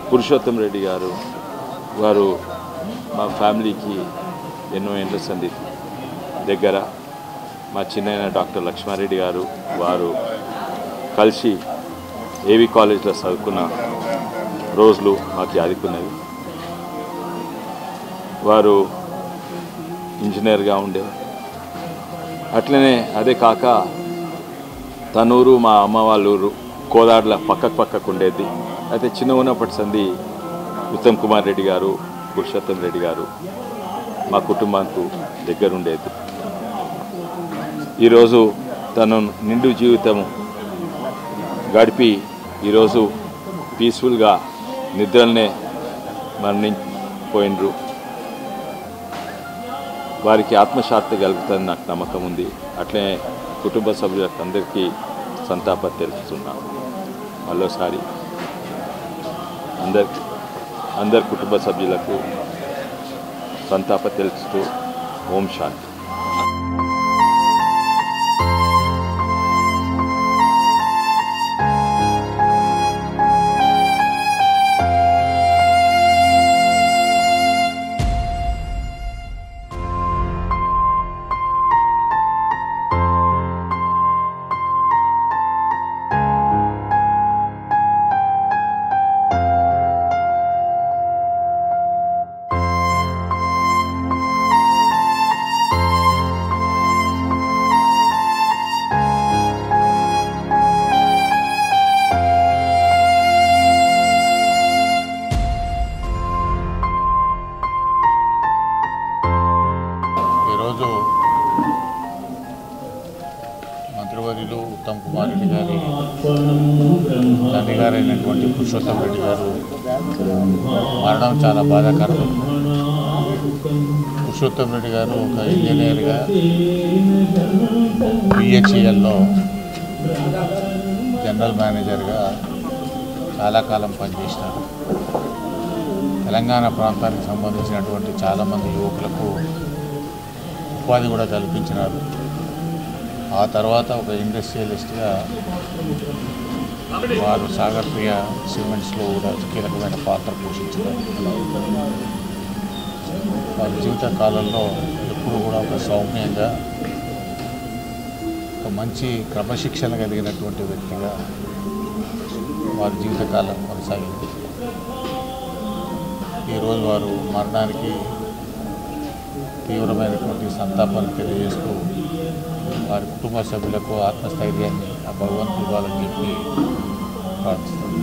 పురుషోత్తం రెడ్డి గారు వారు మా ఫ్యామిలీకి ఎన్నో ఏండ్ల సంది దగ్గర మా చిన్న డాక్టర్ లక్ష్మారెడ్డి గారు వారు కలిసి ఏవి కాలేజ్లో చదువుకున్న రోజులు మాకు యాదుకున్నవి వారు ఇంజనీర్గా ఉండే అట్లనే అదే కాక తనూరు మా అమ్మ వాళ్ళ ఊరు కోదాడ్ల పక్కకు పక్కకు ఉండేది అయితే చిన్న ఉన్నప్పటి సంది ఉత్తమ్ కుమార్ రెడ్డి గారు పురుషోత్తం రెడ్డి గారు మా కుటుంబానికి దగ్గరుండేది ఈరోజు తను నిండు జీవితం గడిపి ఈరోజు పీస్ఫుల్గా నిద్రలనే మరణిపోయినరు వారికి ఆత్మశాంతి కలుగుతుందని నాకు నమ్మకం ఉంది అట్లే కుటుంబ సభ్యులకు అందరికీ సంతాపం తెలుపుతున్నాను మరోసారి అందరి అందరి కుటుంబ సభ్యులకు సంతాప తెలుపుతూ ఓం శాంతి ఈరోజు మంత్రివర్యులు ఉత్తమ్ కుమార్ రెడ్డి గారి తండ్రి గారైనటువంటి పురుషోత్తం రెడ్డి గారు మరణం చాలా బాధాకరం పురుషోత్తం రెడ్డి గారు ఒక ఇంజనీర్గా బిహెచ్ఈఎల్లో జనరల్ మేనేజర్గా చాలా కాలం పనిచేసినారు తెలంగాణ ప్రాంతానికి సంబంధించినటువంటి చాలామంది యువకులకు ఉపాధి కూడా కల్పించినారు ఆ తర్వాత ఒక ఇండస్ట్రియలిస్ట్గా వారు సాగర్ ప్రియ సిమెంట్స్లో కూడా కీలకమైన పాత్ర పోషించారు వారి జీవిత కాలంలో ఎప్పుడు కూడా ఒక సౌమ్యంగా ఒక మంచి క్రమశిక్షణ కలిగినటువంటి వ్యక్తిగా వారి జీవితకాలం కొనసాగింది ఈరోజు వారు మరణానికి తీవ్రమైనటువంటి సంతాపాన్ని తెలియజేస్తూ వారి కుటుంబ సభ్యులకు ఆత్మస్థైర్యాన్ని ఆ భగవంతుడు ఇవ్వాలని చెప్పి ప్రార్థిస్తున్నాను